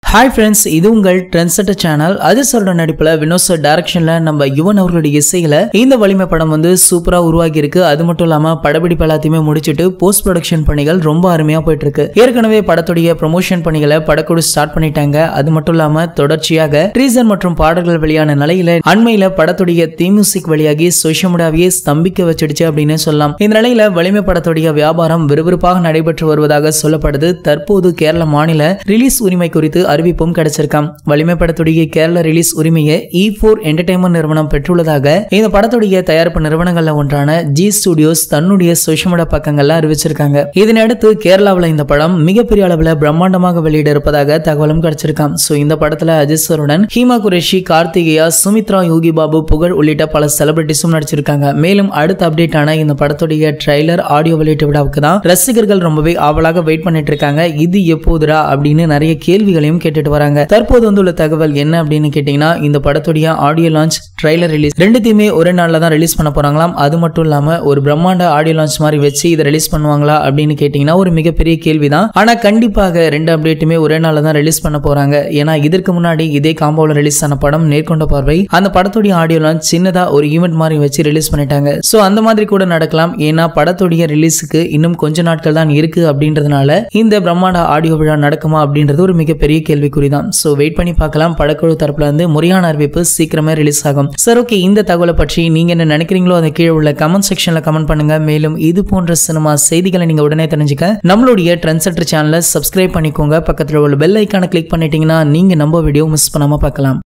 hi friends இது உங்கள் trend செட்டர் channel அஜிசரோட நடிப்பில் வினோத் சார் டைரக்ஷன்ல நம்ம யுவன் அவர்களுடைய இசையில இந்த வலிமை படம் வந்து சூப்பரா உருவாகி இருக்கு அது மட்டும் இல்லாம படப்பிடிப்பு எல்லாத்தையுமே முடிச்சிட்டு போஸ்ட் ப்ரொடக்ஷன் பணிகள் ரொம்ப அருமையா போயிட்டு இருக்கு ஏற்கனவே படத்துடைய ப்ரொமோஷன் பணிகளை படக்குழு ஸ்டார்ட் பண்ணிட்டாங்க அது மட்டும் இல்லாம தொடர்ச்சியாக ட்ரீசர் மற்றும் பாடல்கள் வெளியான நிலையில அண்மையில படத்துடைய தீ மியூசிக் வெளியாகி சோஷியல் மீடியாவையே ஸ்தம்பிக்க வச்சிடுச்சு அப்படின்னு சொல்லலாம் இந்த நிலையில வலிமை படத்துடைய வியாபாரம் விறுவிறுப்பாக நடைபெற்று வருவதாக சொல்லப்படுது தற்போது கேரள மாநில ரிலீஸ் உரிமை குறித்து அறிவிப்பும் கிடைச்சிருக்காம் வலிமை படத்துடைய கேரள ரிலீஸ் உரிமையை இ ஃபோர் என்டர்டைன்மெண்ட் நிறுவனம் பெற்றுள்ளதாக இந்த படத்துடைய தயாரிப்பு நிறுவனங்கள்ல ஒன்றான ஜி ஸ்டுடியோஸ் தன்னுடைய சோஷியல் மீடியா பக்கங்கள்ல அறிவிச்சிருக்காங்க இதனையடுத்து கேரளாவில் இந்த படம் மிகப்பெரிய அளவில் பிரம்மாண்டமாக வெளியிட இருப்பதாக தகவலும் கிடைச்சிருக்காம் சோ இந்த படத்துல அஜித் சருடன் ஹீமா குரேஷி கார்த்திகேயா சுமித்ரா யோகி பாபு புகழ் உள்ளிட்ட பல செலிபிரிட்டிஸும் நடிச்சிருக்காங்க மேலும் அடுத்த அப்டேட் ஆன இந்த படத்துடைய ட்ரைலர் ஆடியோ வெளியீட்டு விழாவுக்கு தான் ரசிகர்கள் ரொம்பவே ஆவலாக வெயிட் பண்ணிட்டு இருக்காங்க இது எப்போதுடா அப்படின்னு நிறைய கேள்விகளையும் கேட்டுட்டு வராங்க தற்போது வந்துள்ள தகவல் என்ன அப்படின்னு கேட்டீங்கன்னா இந்த படத்துடைய ஆடியோ லான்ச் ட்ரைலர் ரிலீஸ் ரெண்டுத்தையுமே ஒரே நாள்ல தான் ரிலீஸ் பண்ண போறாங்களாம் அது மட்டும் இல்லாம ஒரு பிரம்மாண்ட ஆடியோ லான்ச் மாதிரி வச்சு இதை ரிலீஸ் பண்ணுவாங்களா அப்படின்னு கேட்டீங்கன்னா ஒரு மிகப்பெரிய கேள்விதான் ஆனா கண்டிப்பாக ரெண்டு அப்டேட்டுமே ஒரே நாள்ல தான் ரிலீஸ் பண்ண போறாங்க ஏன்னா இதற்கு முன்னாடி இதே காம்போல ரிலீஸ் ஆன படம் நேர்கொண்ட பார்வை அந்த படத்துடைய ஆடியோ லான்ச் சின்னதா ஒரு ஈவெண்ட் மாதிரி வச்சு ரிலீஸ் பண்ணிட்டாங்க சோ அந்த மாதிரி கூட நடக்கலாம் ஏன்னா படத்துடைய ரிலீஸுக்கு இன்னும் கொஞ்ச நாட்கள் தான் இருக்கு அப்படின்றதுனால இந்த பிரம்மாண்ட ஆடியோ விழா நடக்குமா அப்படின்றது ஒரு மிகப்பெரிய கேள்விக்குறி தான் ஸோ வெயிட் பண்ணி பார்க்கலாம் படக்குழு தரப்புல இருந்து முறையான அறிவிப்பு சீக்கிரமே ரிலீஸ் ஆகும் சார் ஓகே இந்த தகவலை பற்றி நீங்க என்ன நினைக்கிறீங்களோ அதை கீழே உள்ள கமெண்ட் செக்ஷன்ல கமெண்ட் பண்ணுங்க மேலும் இது போன்ற சினிமா செய்திகளை நீங்க உடனே தெரிஞ்சுக்க நம்மளுடைய ட்ரெண்ட் சென்டர் சேனலை சப்ஸ்கிரைப் பண்ணிக்கோங்க பக்கத்தில் உள்ள பெல் ஐக்கானை கிளிக் பண்ணிட்டீங்கன்னா நீங்க நம்ம வீடியோ மிஸ் பண்ணாம பார்க்கலாம்